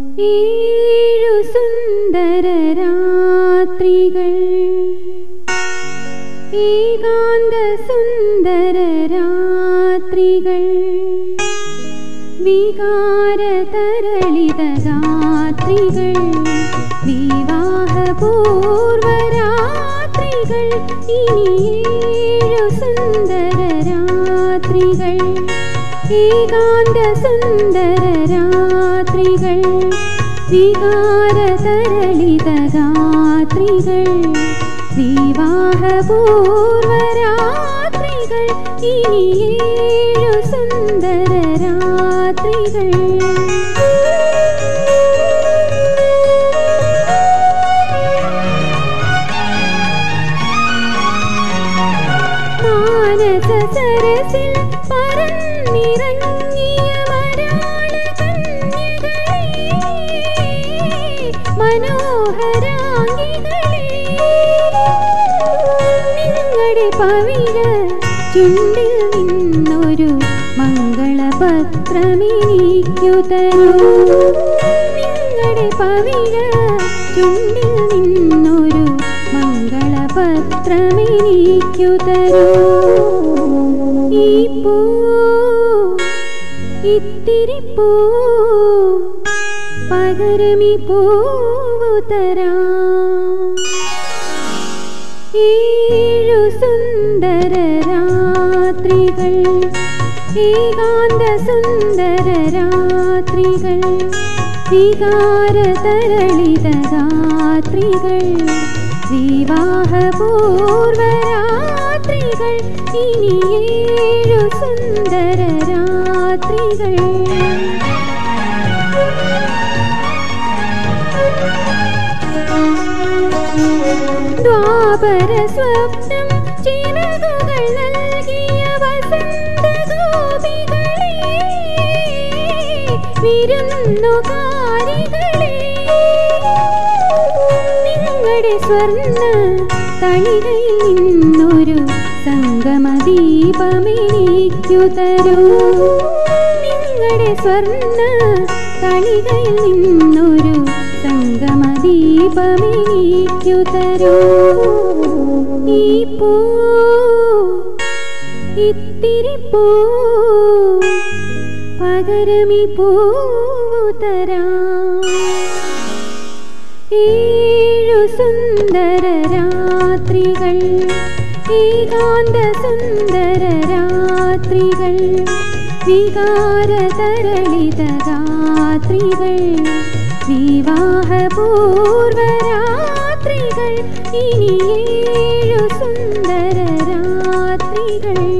ഏഴു സുന്ദര രാത്രികൾ ഏകാന്ത സുന്ദര രാത്രികൾ വികാരതരളിത രാത്രികൾ വിവാഹപൂർവ രാത്രികൾ ഇനി ഏഴു സുന്ദര രാത്രികൾ ഏകാന്ത സുന്ദര രാത്രികൾ വികാരതരളിത രാത്രികൾ വിവാഹപൂർവ രാത്രികൾ ഇനി ഏഴു സുന്ദര രാത്രികൾ മാനസ സരസിൽ പറന്നിറങ്ങിയ മരാള കന്യകളെ മനോഹരാംഗികളെ നിങ്ങളുടെ പവിഴ ചുണ്ടിൽ നിന്നൊരു മംഗളപത്രമെനിക്കു തരൂ നിങ്ങളുടെ പവിഴ ചുണ്ടിൽ നിന്നൊരു മംഗളപത്രമെനിക്കു തരൂ ഈ പൂ ഇത്തിരി പൂ പകരമി പൂവു തരാം ഏഴു സുന്ദര രാത്രികൾ ഏകാന്ത സുന്ദര രാത്രികൾ വികാരതരളിത രാത്രികൾ വിവാഹപൂർവ രാത്രികൾ ഇനി ഏഴു സുന്ദര രാത്രികൾ ദ്വാപര സ്വപ്നം ചിറകുകൾ നൽകിയ വസന്ത ഗോപികളെ വിരുന്നുകാരികളെ നിങ്ങളുടെ സ്വർണ്ണ തളികയിൽ നിന്നൊരു സംഗമദീപമെനിക്കു തരൂ നിങ്ങളുടെ സ്വർണ്ണ തളികയിൽ നിന്നൊരു സംഗമദീപമെനിക്കു തരൂ ഈ പൂ ഇത്തിരി പൂ പകരമി പൂവു തരാം ഏഴു സുന്ദര രാത്രികൾ ഏകാന്ത സുന്ദര രാത്രികൾ വികാരതരളിത രാത്രികൾ വിവാഹപൂർവ രാത്രികൾ ഇനി ഏഴു സുന്ദര രാത്രികൾ